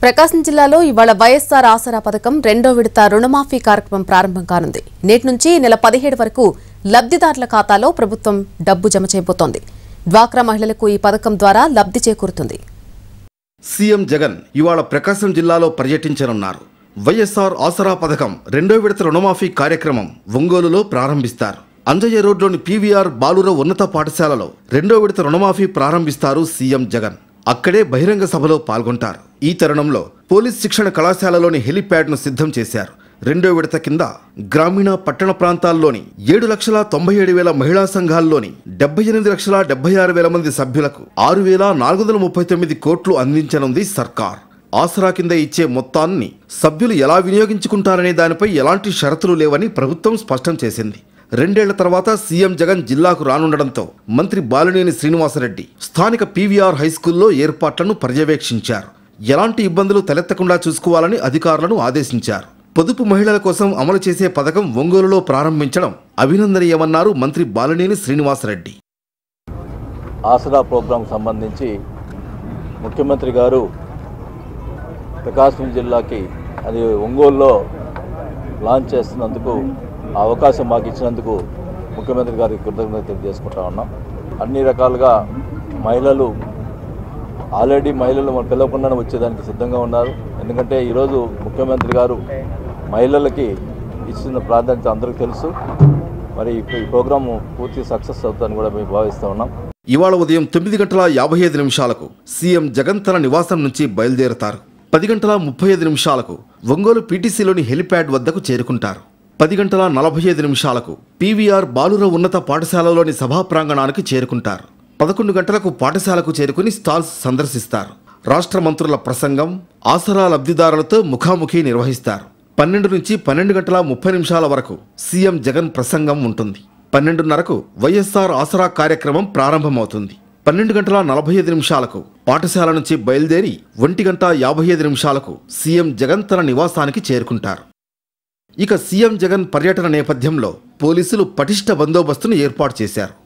ప్రకాశం జిల్లాలో ఇవాళ వైఎస్సార్ ఆసరా పథకం రెండో విడత రుణమాఫీ కార్యక్రమం ప్రారంభం కానుంది నేటి నుంచి ఈ నెల పదిహేడు వరకు లబ్ధిదారుల ఖాతాలో ప్రభుత్వం డబ్బు జమ చేయబోతోంది డ్వాక్రా మహిళలకు ఈ పథకం ద్వారా లబ్ధి చేకూరుతుంది సీఎం జగన్ ఇవాళ ప్రకాశం జిల్లాలో పర్యటించనున్నారు వైఎస్ఆర్ ఆసరా పథకం రెండో విడత రుణమాఫీ కార్యక్రమం ఒంగోలులో ప్రారంభిస్తారు అంజయ్య రోడ్లోని పీవీఆర్ బాలుర ఉన్నత పాఠశాలలో రెండో విడత రుణమాఫీ ప్రారంభిస్తారు సీఎం జగన్ అక్కడే బహిరంగ సభలో పాల్గొంటారు ఈ తరుణంలో పోలీస్ శిక్షణ కళాశాలలోని హెలిప్యాడ్ను సిద్ధం చేశారు రెండో విడత కింద గ్రామీణ పట్టణ ప్రాంతాల్లోని ఏడు లక్షల తొంభై ఏడు వేల మహిళా సంఘాల్లోని డెబ్బై ఎనిమిది లక్షల డెబ్బై ఆరు వేల మంది సభ్యులకు ఆరు వేల నాలుగు వందల ముప్పై తొమ్మిది కోట్లు అందించనుంది సర్కార్ ఆసరా కింద ఇచ్చే మొత్తాన్ని సభ్యులు ఎలా వినియోగించుకుంటారనే దానిపై ఎలాంటి షరతులు లేవని ప్రభుత్వం స్పష్టం చేసింది రెండేళ్ల తర్వాత సీఎం జగన్ జిల్లాకు రానుండడంతో మంత్రి బాలినేని శ్రీనివాసరెడ్డి స్థానిక పీవీఆర్ హైస్కూల్లో ఏర్పాట్లను పర్యవేక్షించారు ఎలాంటి ఇబ్బందులు తలెత్తకుండా చూసుకోవాలని అధికారులను ఆదేశించారు పొదుపు మహిళల కోసం అమలు చేసే పథకం ఒంగోలులో ప్రారంభించడం అభినందనీయమన్నారు మంత్రి బాలినేని శ్రీనివాసరెడ్డి ఆసరా ప్రోగ్రాం సంబంధించి ముఖ్యమంత్రి గారు ప్రకాశం జిల్లాకి అది ఒంగోలులో లాంచ్ చేస్తున్నందుకు ఆ అవకాశం మాకు ఇచ్చినందుకు ముఖ్యమంత్రి గారికి కృతజ్ఞత తెలియజేసుకుంటా ఉన్నాం అన్ని రకాలుగా మహిళలు ఆల్రెడీ మహిళలు మనం పిలవకుండానే వచ్చేదానికి సిద్ధంగా ఉన్నారు ఎందుకంటే ఈరోజు ముఖ్యమంత్రి గారు మహిళలకి ఇచ్చిన ప్రాధాన్యత అందరికీ తెలుసు మరి ఈ ఈ ప్రోగ్రాము పూర్తి సక్సెస్ అవుతుందని కూడా మేము భావిస్తూ ఉన్నాం ఇవాళ ఉదయం తొమ్మిది గంటల యాభై ఐదు నిమిషాలకు సీఎం జగన్ తన నివాసం నుంచి బయలుదేరతారు పది గంటల ముప్పై ఐదు నిమిషాలకు ఒంగోలు పీటీసీలోని హెలిప్యాడ్ వద్దకు చేరుకుంటారు పది గంటల నలభై ఐదు నిమిషాలకు పీవీఆర్ బాలుర ఉన్నత పాఠశాలలోని సభా ప్రాంగణానికి చేరుకుంటారు పదకొండు గంటలకు పాఠశాలకు చేరుకుని స్టాల్స్ సందర్శిస్తారు రాష్ట్ర మంత్రుల ప్రసంగం ఆసరా లబ్ధిదారులతో ముఖాముఖి నిర్వహిస్తారు పన్నెండు నుంచి పన్నెండు గంటల ముప్పై నిమిషాల వరకు సీఎం జగన్ ప్రసంగం ఉంటుంది పన్నెండున్నరకు వైఎస్ఆర్ ఆసరా కార్యక్రమం ప్రారంభమవుతుంది పన్నెండు గంటల నలభై ఐదు నిమిషాలకు పాఠశాల నుంచి బయలుదేరి ఒంటి గంట యాభై ఐదు నిమిషాలకు సీఎం జగన్ తన నివాసానికి చేరుకుంటారు ఇక సీఎం జగన్ పర్యటన నేపథ్యంలో పోలీసులు పటిష్ట బందోబస్తును ఏర్పాటు చేశారు